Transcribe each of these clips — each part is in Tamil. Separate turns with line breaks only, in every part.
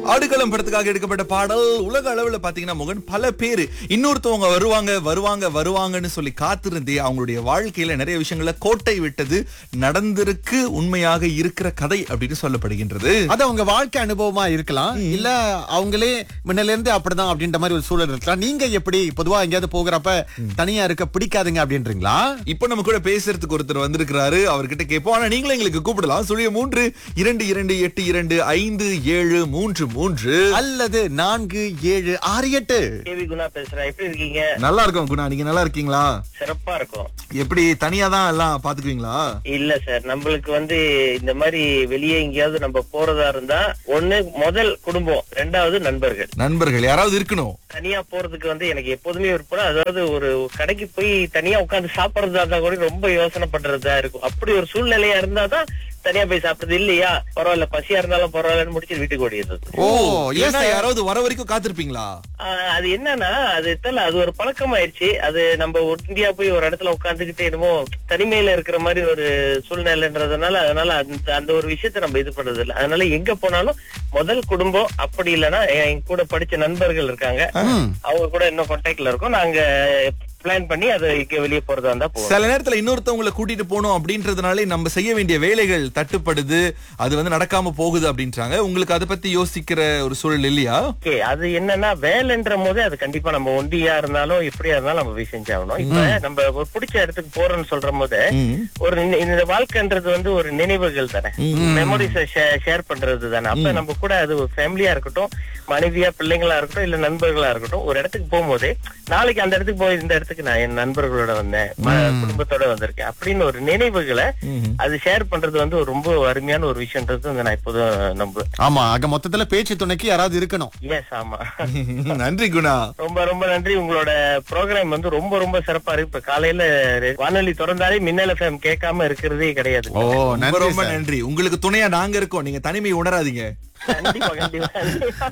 ஆடுகளம் படத்துக்காக எடுக்கப்பட்ட பாடல் உலக அளவுல பாத்தீங்கன்னா முகன் பல பேரு இன்னொருத்தவங்க வருவாங்க வருவாங்க வருவாங்கன்னு சொல்லி காத்திருந்தே அவங்களுடைய வாழ்க்கையில நிறைய விஷயங்கள கோட்டை விட்டது நடந்திருக்கு உண்மையாக இருக்கிற கதை அப்படின்னு சொல்லப்படுகின்றது
அது அவங்க வாழ்க்கை அனுபவமா இருக்கலாம் இல்ல அவங்களே முன்னில இருந்து அப்படிதான் அப்படின்ற மாதிரி ஒரு சூழல் இருக்கலாம் நீங்க எப்படி பொதுவா எங்கேயாவது போகிறப்ப தனியா இருக்க பிடிக்காதுங்க அப்படின்றீங்களா
இப்ப நம்ம கூட பேசுறதுக்கு ஒருத்தர் வந்திருக்கிறாரு அவர்கிட்ட கேட்போம் ஆனா நீங்களும் எங்களுக்கு கூப்பிடலாம் சுழிய மூன்று இரண்டு இரண்டு எட்டு இரண்டு ஐந்து ஏழு மூன்று மூன்று
அல்லது நான்கு ஏழு ஆறு எட்டு
கேவி குணா பேசுறேன் எப்படி இருக்கீங்க
நல்லா இருக்கோம் குணா நீங்க நல்லா இருக்கீங்களா
சிறப்பா இருக்கும்
எப்படி தனியா தான் எல்லாம் பாத்துக்குவீங்களா
இல்ல சார் நம்மளுக்கு வந்து இந்த மாதிரி வெளியே எங்கேயாவது நம்ம போறதா இருந்தா ஒண்ணு முதல் குடும்பம் ரெண்டாவது நண்பர்கள்
நண்பர்கள் யாராவது இருக்கணும்
தனியா போறதுக்கு வந்து எனக்கு எப்போதுமே விருப்பம் அதாவது ஒரு கடைக்கு போய் தனியா உட்கார்ந்து சாப்பிடுறதா இருந்தா கூட ரொம்ப யோசனை பண்றதா இருக்கும் அப்படி ஒரு சூழ்நிலையா இருந்தாதான் தனியா போய் சாப்பிடுறது இல்லையா பரவாயில்ல பசியா இருந்தாலும் பரவாயில்லன்னு முடிச்சு வீட்டுக்கு ஓடிடுறது
ஓ
yes
ஏன்னா
sir.
யாராவது வர வரைக்கும் காத்திருப்பீங்களா
ஆஹ் அது என்னன்னா அது தெரியல அது ஒரு பழக்கமாயிருச்சு அது நம்ம இந்தியா போய் ஒரு இடத்துல உட்காந்துக்கிட்டு என்னமோ தனிமையில இருக்கிற மாதிரி ஒரு சூழ்நிலைன்றதுனால அதனால அந்த அந்த ஒரு விஷயத்த நம்ம இது பண்றது இல்ல அதனால எங்க போனாலும் முதல் குடும்பம் அப்படி இல்லைன்னா என் கூட படிச்ச நண்பர்கள் இருக்காங்க அவங்க கூட இன்னும் கான்டாக்ட்ல இருக்கோம் நாங்க பிளான் பண்ணி அதை இங்க வெளியே போறதா இருந்தா போவோம்
சில நேரத்துல இன்னொருத்தவங்களை கூட்டிட்டு போகணும் அப்படின்றதுனாலே நம்ம செய்ய வேண்டிய வேலைகள் தட்டுப்படுது அது வந்து நடக்காம போகுது அப்படின்றாங்க உங்களுக்கு அதை பத்தி யோசிக்கிற ஒரு சூழல் இல்லையா
ஓகே அது என்னன்னா வேலைன்ற போதே அது கண்டிப்பா நம்ம ஒண்டியா இருந்தாலும் எப்படியா இருந்தாலும் நம்ம போய் செஞ்சாகணும் இப்ப நம்ம ஒரு பிடிச்ச இடத்துக்கு போறோம்னு சொல்ற போது
ம்.
ஒரு நி- இந்த வாழ்க்கைன்றது வந்து ஒரு நினைவுகள் தானே மெமரிஸ் ஷேர் பண்றது தானே அப்ப நம்ம கூட அது ஒரு ஃபேமிலியா இருக்கட்டும் மனைவியா பிள்ளைங்களா இருக்கட்டும் இல்ல நண்பர்களா இருக்கட்டும் ஒரு இடத்துக்கு போகும்போதே நாளைக்கு அந்த இடத்துக்கு போய் இந்த இடத்துக்கு நான் என் நண்பர்களோட வந்தேன் ம- குடும்பத்தோட வந்திருக்கேன் அப்படின்னு ஒரு நினைவுகளை அது ஷேர் பண்றது வந்து ஒரு ரொம்ப அருமையான ஒரு விஷயம்ன்றது வந்து நான் இப்போதும் நம்புவேன்
ஆமா ஆக மொத்தத்துல பேச்சு துணைக்கு யாராவது இருக்கணும்
எஸ் ஆமா
நன்றி குணா
ரொம்ப ரொம்ப நன்றி உங்களோட ப்ரோக்ராம் வந்து ரொம்ப ரொம்ப சிறப்பா இருக்கு இப்ப காலையில வானொலி திறந்தாலே மின்னல் எஃப்எம் கேட்காம இருக்கிறதே கிடையாது
ஓ
ரொம்ப
நன்றி
ரொம்ப
sir.
நன்றி உங்களுக்கு துணையா நாங்க இருக்கோம் நீங்க தனிமை உணராதீங்க
கண்டிப்பா கண்டிப்பா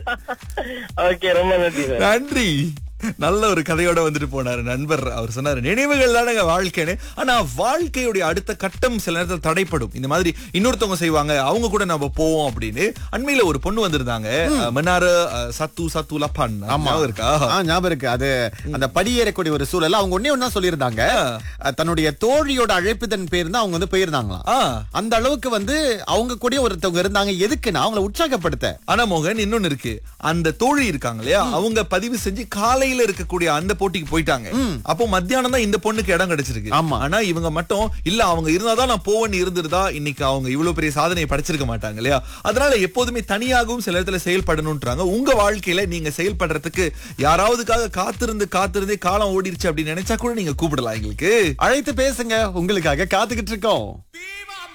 ஓகே ரொம்ப நன்றி சார்
நன்றி நல்ல ஒரு கதையோட வந்துட்டு போனாரு நண்பர் அவர் சொன்னாரு நினைவுகள் தானங்க வாழ்க்கைன்னு ஆனா வாழ்க்கையுடைய அடுத்த கட்டம் சில நேரத்தில் தடைப்படும் இந்த மாதிரி இன்னொருத்தவங்க செய்வாங்க அவங்க கூட நம்ம போவோம் அப்படின்னு அண்மையில ஒரு பொண்ணு வந்திருந்தாங்க அஹ், மன்னாரு அஹ், சத்து சத்து லப்பான்
ஆமா
ஞாபகம் இருக்கா
ஆ, ஞாபகம் இருக்கு அது அந்த படியேறக்கூடிய ஒரு சூழல் அவங்க ஒண்ணே ஒண்ணா சொல்லியிருந்தாங்க அஹ், தன்னுடைய தோழியோட அழைப்புதன் பேர் தான் அவங்க வந்து போயிருந்தாங்களாம்
ஆ
அந்த அளவுக்கு வந்து அவங்க கூட ஒருத்தவங்க இருந்தாங்க எதுக்குன்னா அவங்கள உற்சாகப்படுத்த
ஆனா மோகன் இன்னொன்னு இருக்கு அந்த தோழி இருக்காங்க இல்லையா அவங்க பதிவு செஞ்சு காலையில இருக்கக்கூடிய அந்த போட்டிக்கு போயிட்டாங்க அப்போ மத்தியானம் தான் இந்த பொண்ணுக்கு இடம் கிடைச்சிருக்கு
ஆமா.
ஆனா இவங்க மட்டும் இல்ல அவங்க இருந்தாதான் நான் போவேன்னு இருந்திருந்தா இன்னைக்கு அவங்க இவ்வளவு பெரிய சாதனையை படைச்சிருக்க மாட்டாங்க இல்லையா அதனால எப்போதுமே தனியாகவும் சில இடத்துல செயல்படணும்ன்றாங்க உங்க வாழ்க்கையில நீங்க செயல்படுறதுக்கு யாராவதுக்காக காத்திருந்து காத்திருந்தே காலம் ஓடிருச்சு அப்படின்னு நினைச்சா கூட நீங்க கூப்பிடலாம் எங்களுக்கு
அழைத்து பேசுங்க உங்களுக்காக காத்துக்கிட்டு இருக்கோம்